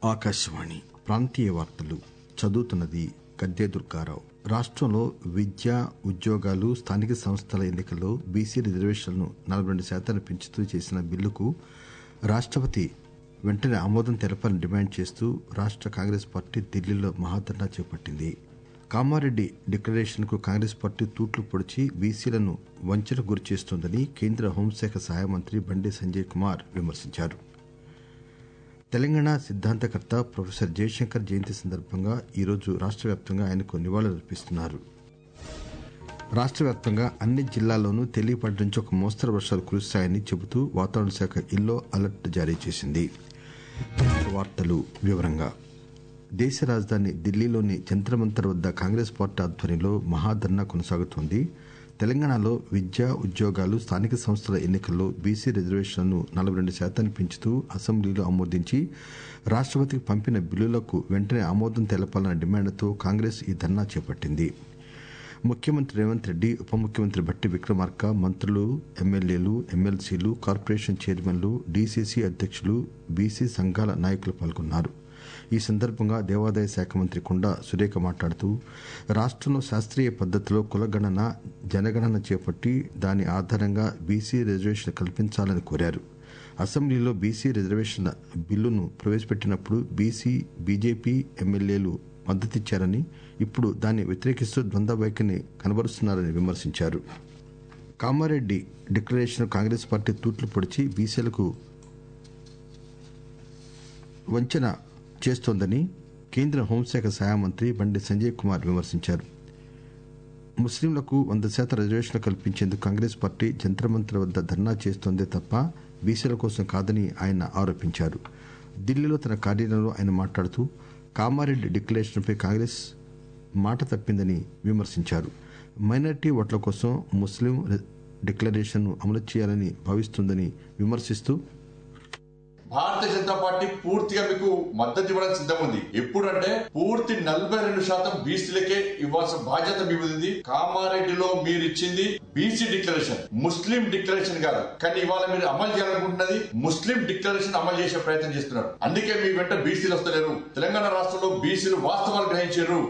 ఆకాశవాణి ప్రాంతీయ వార్తలు చదువుతున్నది గద్దె దుర్గారావు రాష్టంలో విద్య ఉద్యోగాలు స్థానిక సంస్థల ఎన్నికల్లో బీసీ రిజర్వేషన్లను నలభై రెండు శాతానికి పెంచుతూ చేసిన బిల్లుకు రాష్టపతి వెంటనే ఆమోదం తెలపాలని డిమాండ్ చేస్తూ రాష్ట కాంగ్రెస్ పార్టీ ఢిల్లీలో మహాధర్నా చేపట్టింది కామారెడ్డి డిక్లరేషన్ కు కాంగ్రెస్ పార్టీ తూట్లు పొడిచి బీసీలను వంచనకు గురిచేస్తోందని కేంద్ర హోంశాఖ సహాయ మంత్రి బండి సంజయ్ కుమార్ విమర్శించారు తెలంగాణ సిద్దాంతకర్త ప్రొఫెసర్ జయశంకర్ జయంతి సందర్భంగా ఈరోజు రాష్ట వ్యాప్తంగా ఆయనకు నివాళులర్పిస్తున్నారు రాష్ట వ్యాప్తంగా అన్ని జిల్లాల్లోనూ తేలికపాటి నుంచి ఒక మోస్తరు వర్షాలు కురుస్తాయని చెబుతూ వాతావరణ శాఖ ఎల్లో అలర్ట్ జారీ చేసింది వార్తలు వివరంగా దేశ రాజధాని ఢిల్లీలోని జంతర్ మంతర్ వద్ద కాంగ్రెస్ పార్టీ ఆధ్వర్యంలో మహాధర్నా కొనసాగుతోంది తెలంగాణలో విద్య ఉద్యోగాలు స్థానిక సంస్థల ఎన్నికల్లో బీసీ రిజర్వేషన్లను నలభై రెండు శాతానికి పెంచుతూ అసెంబ్లీలో ఆమోదించి రాష్టపతికి పంపిన బిల్లులకు వెంటనే ఆమోదం తెలపాలన్న డిమాండ్తో కాంగ్రెస్ ఈ ధర్నా చేపట్టింది ముఖ్యమంత్రి రేవంత్ రెడ్డి ఉప ముఖ్యమంత్రి భట్టి విక్రమార్క మంత్రులు ఎమ్మెల్యేలు ఎమ్మెల్సీలు కార్పొరేషన్ చైర్మన్లు డీసీసీ అధ్యక్షులు బీసీ సంఘాల నాయకులు పాల్గొన్నారు ఈ సందర్భంగా దేవాదాయ శాఖ మంత్రి కొండా సురేఖ మాట్లాడుతూ రాష్టంలో శాస్త్రీయ పద్దతిలో కులగణన జనగణన చేపట్టి దాని ఆధారంగా బీసీ రిజర్వేషన్ కల్పించాలని కోరారు అసెంబ్లీలో బీసీ రిజర్వేషన్ల బిల్లును ప్రవేశపెట్టినప్పుడు బీసీ బీజేపీ ఎమ్మెల్యేలు మద్దతిచ్చారని ఇప్పుడు దాన్ని వ్యతిరేకిస్తూ ద్వంద్వ వైఖరిని కనబరుస్తున్నారని విమర్శించారు కామారెడ్డి డిక్లరేషన్ కాంగ్రెస్ పార్టీ తూట్లు పొడిచి బీసీలకు వంచన చేస్తోందని కేంద్ర హోంశాఖ సహాయ మంత్రి బండి సంజయ్ కుమార్ విమర్శించారు ముస్లింలకు వంద శాతం రిజర్వేషన్లు కల్పించేందుకు కాంగ్రెస్ పార్టీ జంతర్ మంతర్ వద్ద ధర్నా చేస్తోందే తప్ప బీసీల కోసం కాదని ఆయన ఆరోపించారు ఢిల్లీలో తన కార్యాలయంలో ఆయన మాట్లాడుతూ కామారెడ్డి డిక్లరేషన్పై కాంగ్రెస్ మాట తప్పిందని విమర్శించారు మైనార్టీ ఓట్ల కోసం ముస్లిం డిక్లరేషన్ ను అమలు చేయాలని భావిస్తుందని విమర్శిస్తూ భారతీయ జనతా పార్టీ పూర్తిగా మీకు మద్దతు ఇవ్వడానికి సిద్ధం ఉంది ఎప్పుడంటే పూర్తి నలభై రెండు శాతం బీసీలకే ఇవ్వాల్సిన బాధ్యత మీ మీద ఉంది కామారెడ్డిలో మీరు ఇచ్చింది బీసీ డిక్లరేషన్ ముస్లిం డిక్లరేషన్ కాదు కానీ ఇవాళ మీరు అమలు చేయాలనుకుంటున్నది ముస్లిం డిక్లరేషన్ అమలు చేసే ప్రయత్నం చేస్తున్నారు అందుకే మీ వెంట బీసీలు వస్తలేరు తెలంగాణ రాష్ట్రంలో బీసీలు వాస్తవాలు గ్రహించారు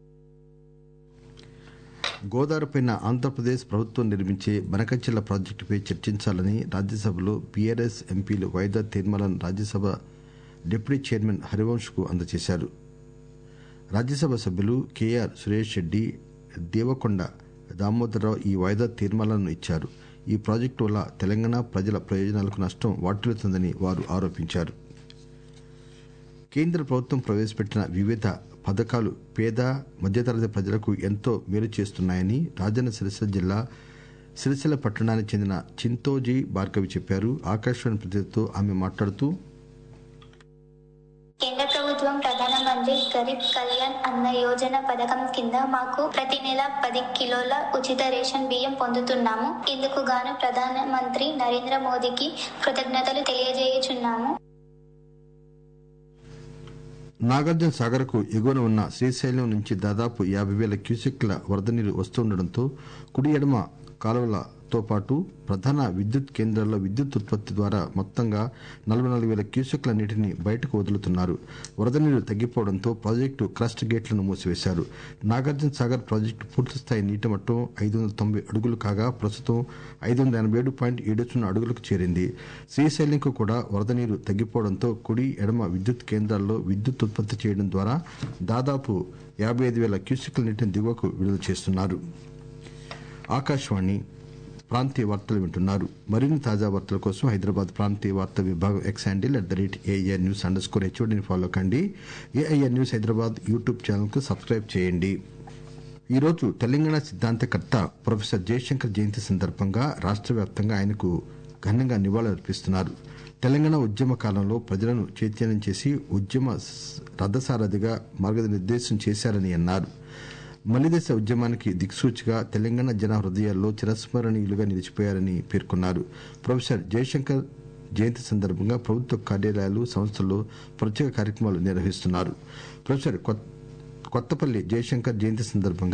గోదావరిపై ఆంధ్రప్రదేశ్ ప్రభుత్వం నిర్మించే బనకచెర్ల ప్రాజెక్టుపై చర్చించాలని రాజ్యసభలో బీఆర్ఎస్ ఎంపీలు వాయిదా తీర్మానాలను రాజ్యసభ డిప్యూటీ చైర్మన్ హరివంశ్ కు అందజేశారు రాజ్యసభ సభ్యులు కేఆర్ సురేష్ రెడ్డి దేవకొండ దామోదరరావు ఈ వాయిదా తీర్మానాలను ఇచ్చారు ఈ ప్రాజెక్టు వల్ల తెలంగాణ ప్రజల ప్రయోజనాలకు నష్టం వాటిల్లుతుందని వారు ఆరోపించారు కేంద్ర ప్రభుత్వం ప్రవేశపెట్టిన వివిధ పథకాలు పేద మధ్యతరగతి ప్రజలకు ఎంతో మేలు చేస్తున్నాయని రాజన్న సిరిసిల్ల జిల్లా సిరిసిల్ల పట్టణానికి చెందిన చింతోజీ భార్గవి చెప్పారు ఆకాశవాణి ప్రతినిధితో ఆమె మాట్లాడుతూ కేంద్ర ప్రభుత్వం ప్రధానమంత్రి గరీబ్ కళ్యాణ్ అన్న యోజన పథకం కింద మాకు ప్రతి నెల పది కిలోల ఉచిత రేషన్ బియ్యం పొందుతున్నాము ఇందుకు గాను ప్రధానమంత్రి నరేంద్ర మోదీకి కృతజ్ఞతలు తెలియజేయుచున్నాము నాగార్జున సాగర్ కు ఎగువన ఉన్న శ్రీశైలం నుంచి దాదాపు యాభై వేల క్యూసెక్ల వరద నీరు వస్తుండటంతో కుడి ఎడమ కాలువలతో పాటు ప్రధాన విద్యుత్ కేంద్రాల్లో విద్యుత్ ఉత్పత్తి ద్వారా మొత్తంగా నలభై నాలుగు వేల క్యూసెక్ల నీటిని బయటకు వదులుతున్నారు వరద నీరు తగ్గిపోవడంతో ప్రాజెక్టు క్రస్ట్ గేట్లను మూసివేశారు నాగార్జున సాగర్ ప్రాజెక్టు పూర్తిస్థాయి నీటి మట్టం ఐదు వందల తొంభై అడుగులు కాగా ప్రస్తుతం ఐదు వందల ఎనభై ఏడు పాయింట్ ఏడు సున్నా అడుగులకు చేరింది శ్రీశైలంకు కూడా వరద నీరు తగ్గిపోవడంతో కుడి ఎడమ విద్యుత్ కేంద్రాల్లో విద్యుత్ ఉత్పత్తి చేయడం ద్వారా దాదాపు యాభై ఐదు వేల క్యూసెక్ల నీటిని దిగువకు విడుదల చేస్తున్నారు ఆకాశవాణి ప్రాంతీయ వార్తలు వింటున్నారు మరిన్ని తాజా వార్తల కోసం హైదరాబాద్ ప్రాంతీయ వార్తా విభాగం X handle at the rate AIR news underscore హెచ్ఓడిని ఫాలో కండి AIR news Hyderabad YouTube channel కు సబ్స్క్రైబ్ చేయండి ఈరోజు తెలంగాణ సిద్దాంతకర్త ప్రొఫెసర్ జయశంకర్ జయంతి సందర్భంగా రాష్ట వ్యాప్తంగా ఆయనకు ఘనంగా నివాళులర్పిస్తున్నారు తెలంగాణ ఉద్యమ కాలంలో ప్రజలను చైతన్యం చేసి ఉద్యమ రథసారథిగా మార్గనిర్దేశం చేశారని అన్నారు మలిదశ ఉద్యమానికి దిక్సూచిగా తెలంగాణ జన హృదయాల్లో చిరస్మరణీయులుగా నిలిచిపోయారని పేర్కొన్నారు ప్రొఫెసర్ జయశంకర్ జయంతి సందర్భంగా ప్రభుత్వ కార్యాలయాలు సంస్థల్లో ప్రత్యేక కార్యక్రమాలు నిర్వహిస్తున్నారు ప్రొఫెసర్ కొత్తపల్లి జయశంకర్ జయంతి సందర్భంగా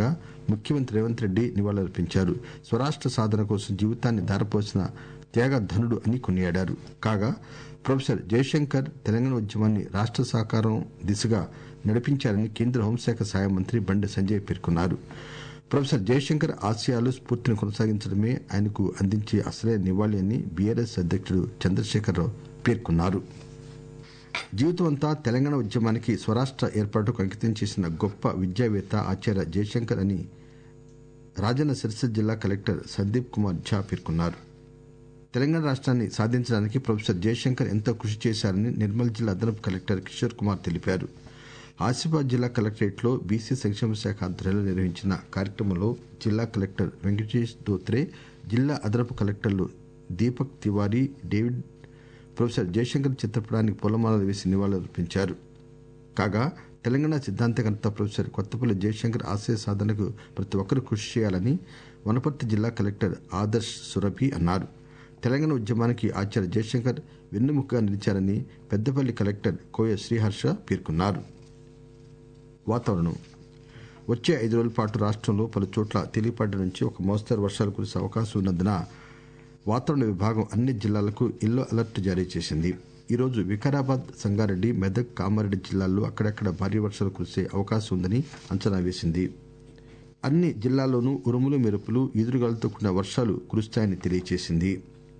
ముఖ్యమంత్రి రేవంత్ రెడ్డి నివాళులర్పించారు స్వరాష్ట్ర సాధన కోసం జీవితాన్ని ధారపోసిన త్యాగధనుడు అని కొనియాడారు కాగా ప్రొఫెసర్ జయశంకర్ తెలంగాణ ఉద్యమాన్ని రాష్ట్ర సాకారం దిశగా నడిపించారని కేంద్ర హోంశాఖ సహాయ మంత్రి బండి సంజయ్ పేర్కొన్నారు ప్రొఫెసర్ జయశంకర్ ఆశయాలు స్ఫూర్తిని కొనసాగించడమే ఆయనకు అందించే అసలైన నివాళి అని బీఆర్ఎస్ అధ్యక్షుడు చంద్రశేఖరరావు పేర్కొన్నారు జీవితమంతా తెలంగాణ ఉద్యమానికి స్వరాష్ట్ర ఏర్పాటుకు అంకితం చేసిన గొప్ప విద్యావేత్త ఆచార్య జయశంకర్ అని రాజన్న సిరిసిల్ల జిల్లా కలెక్టర్ సందీప్ కుమార్ ఝా పేర్కొన్నారు తెలంగాణ రాష్ట్రాన్ని సాధించడానికి ప్రొఫెసర్ జయశంకర్ ఎంతో కృషి చేశారని నిర్మల్ జిల్లా అదనపు కలెక్టర్ కిషోర్ కుమార్ తెలిపారు ఆసిఫాబాద్ జిల్లా కలెక్టరేట్ లో బీసీ సంక్షేమ శాఖ ఆధ్వర్యంలో నిర్వహించిన కార్యక్రమంలో జిల్లా కలెక్టర్ వెంకటేష్ దోత్రే జిల్లా అదనపు కలెక్టర్లు దీపక్ తివారీ డేవిడ్ ప్రొఫెసర్ జయశంకర్ చిత్రపటానికి పూలమాలలు వేసి నివాళులర్పించారు కాగా తెలంగాణ సిద్ధాంతకర్త ప్రొఫెసర్ కొత్తపల్లి జయశంకర్ ఆశయ సాధనకు ప్రతి ఒక్కరూ కృషి చేయాలని వనపర్తి జిల్లా కలెక్టర్ ఆదర్శ్ సురభి అన్నారు తెలంగాణ ఉద్యమానికి ఆచార్య జయశంకర్ వెన్నుముకగా నిలిచారని పెద్దపల్లి కలెక్టర్ కోయ శ్రీహర్ష పేర్కొన్నారు వాతావరణం వచ్చే ఐదు రోజుల పాటు రాష్ట్రంలో పలు చోట్ల తేలిపాటి నుంచి ఒక మోస్తరు వర్షాలు కురిసే అవకాశం ఉన్నందున వాతావరణ విభాగం అన్ని జిల్లాలకు ఎల్లో అలర్ట్ జారీ చేసింది ఈరోజు వికారాబాద్ సంగారెడ్డి మెదక్ కామారెడ్డి జిల్లాల్లో అక్కడక్కడ భారీ వర్షాలు కురిసే అవకాశం ఉందని అంచనా వేసింది అన్ని జిల్లాల్లోనూ ఉరుములు మెరుపులు ఈదురుగాలతో కూడిన వర్షాలు కురుస్తాయని తెలియజేసింది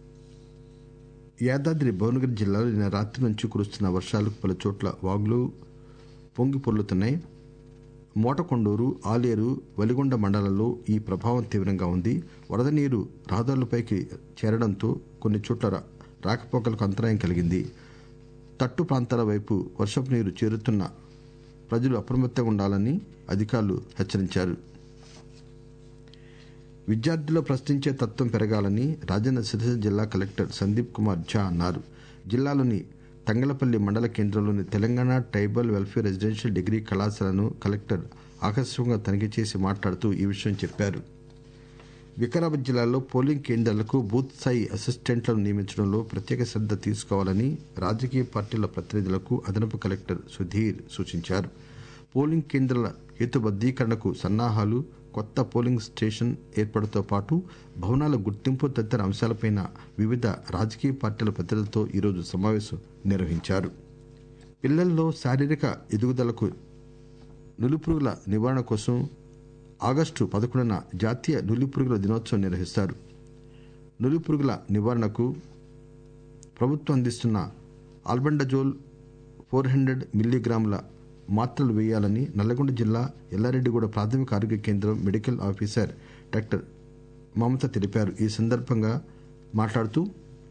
యాదాద్రి భువనగిరి జిల్లాలో నిన్న రాత్రి నుంచి కురుస్తున్న వర్షాలకు పలు చోట్ల వాగులు పొంగి పొర్లుతున్నాయి మోటకొండూరు ఆలేరు వలిగొండ మండలాల్లో ఈ ప్రభావం తీవ్రంగా ఉంది వరద నీరు రహదారులపైకి చేరడంతో కొన్ని చోట్ల రా- రాకపోకలకు అంతరాయం కలిగింది తట్టు ప్రాంతాల వైపు వర్షపు నీరు చేరుతున్న ప్రజలు అప్రమత్తంగా ఉండాలని అధికారులు హెచ్చరించారు విద్యార్థుల్లో ప్రశ్నించే తత్వం పెరగాలని రాజన్న సిరిసిల్ల జిల్లా కలెక్టర్ సందీప్ కుమార్ ఝా అన్నారు జిల్లాలోని తంగలపల్లి మండల కేంద్రంలోని Telangana tribal welfare residential degree కళాశాలను కలెక్టర్ ఆకస్మికంగా తనిఖీ చేసి మాట్లాడుతూ ఈ విషయం చెప్పారు వికారాబాద్ జిల్లాలో పోలింగ్ కేంద్రాలకు బూత్ స్థాయి అసిస్టెంట్లను నియమించడంలో ప్రత్యేక శ్రద్ధ తీసుకోవాలని రాజకీయ పార్టీల ప్రతినిధులకు అదనపు కలెక్టర్ సుధీర్ సూచించారు పోలింగ్ కేంద్రాల హేతుబద్దీకరణకు సన్నాహాలు కొత్త పోలింగ్ స్టేషన్ ఏర్పాటుతో పాటు భవనాల గుర్తింపు తదితర అంశాలపై వివిధ రాజకీయ పార్టీల ప్రతినిధులతో ఈరోజు సమావేశం నిర్వహించారు పిల్లల్లో శారీరక ఎదుగుదలకు నులిపురుగుల నివారణ కోసం ఆగస్టు పదకొండున జాతీయ నులిపురుగుల దినోత్సవం నిర్వహిస్తారు నులిపురుగుల నివారణకు ప్రభుత్వం అందిస్తున్న ఆల్బండజోల్ ఫోర్ హండ్రెడ్ మిల్లీగ్రాముల మాత్రలు వేయాలని నల్లగొండ జిల్లా ఎల్లారెడ్డిగూడ ప్రాథమిక ఆరోగ్య కేంద్రం మెడికల్ ఆఫీసర్ డాక్టర్ మమత తెలిపారు ఈ సందర్భంగా మాట్లాడుతూ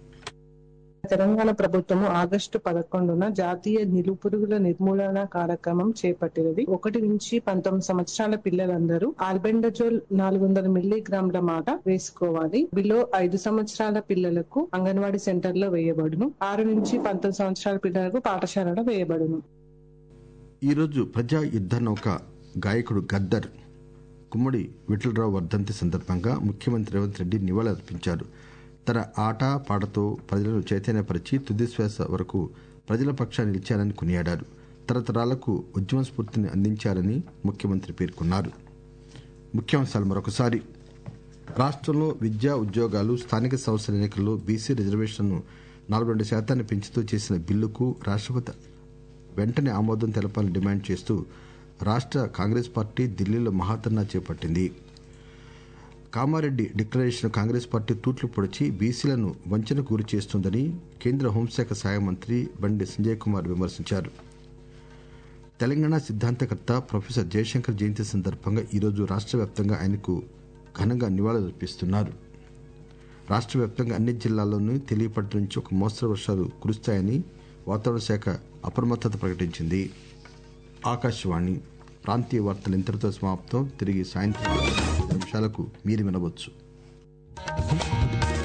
తెలంగాణ ప్రభుత్వము ఆగస్టు పదకొండున జాతీయ నిలుపురుగుల నిర్మూలన కార్యక్రమం చేపట్టినది ఒకటి నుంచి పంతొమ్మిది సంవత్సరాల పిల్లలందరూ ఆల్బెండజోల్ నాలుగు వందల మిల్లీగ్రాముల మాట వేసుకోవాలి బిలో ఐదు సంవత్సరాల పిల్లలకు అంగన్వాడీ సెంటర్ లో వేయబడును ఆరు నుంచి పంతొమ్మిది సంవత్సరాల పిల్లలకు పాఠశాలలో వేయబడును ఈరోజు ప్రజా యుద్ధ నౌక గాయకుడు గద్దర్ కుమ్మడి విఠలరావు వర్ధంతి సందర్భంగా ముఖ్యమంత్రి రేవంత్ రెడ్డి నివాళులర్పించారు తన ఆట పాటతో ప్రజలను చైతన్యపరిచి తుది శ్వాస వరకు ప్రజల పక్షాన్ని నిలిచారని కొనియాడారు తరతరాలకు ఉద్యమ స్ఫూర్తిని అందించారని ముఖ్యమంత్రి పేర్కొన్నారు ముఖ్యాంశాలు మరొకసారి రాష్ట్రంలో విద్యా ఉద్యోగాలు స్థానిక సంస్థల ఎన్నికల్లో బీసీ రిజర్వేషన్ను నలభై రెండు శాతాన్ని పెంచుతూ చేసిన బిల్లుకు రాష్ట్రపతి వెంటనే ఆమోదం తెలపాలని డిమాండ్ చేస్తూ రాష్ట్ర కాంగ్రెస్ పార్టీ ఢిల్లీలో మహాధర్నా చేపట్టింది కామారెడ్డి డిక్లరేషన్ కాంగ్రెస్ పార్టీ తూట్లు పొడిచి బీసీలను వంచనకు గురి చేస్తోందని కేంద్ర హోంశాఖ సహాయ మంత్రి బండి సంజయ్ కుమార్ విమర్శించారు తెలంగాణ సిద్ధాంతకర్త ప్రొఫెసర్ జయశంకర్ జయంతి సందర్భంగా ఈరోజు రాష్ట్ర వ్యాప్తంగా ఆయనకు ఘనంగా నివాళులర్పిస్తున్నారు రాష్ట్ర వ్యాప్తంగా అన్ని జిల్లాల్లోనూ తెలియపటి నుంచి ఒక మోస్తరు వర్షాలు కురుస్తాయని వాతావరణ శాఖ అప్రమత్తత ప్రకటించింది ఆకాశవాణి ప్రాంతీయ వార్తలు ఇంతటితో సమాప్తం తిరిగి సాయంత్రం ఐదు నిమిషాలకు మీరు వినవచ్చు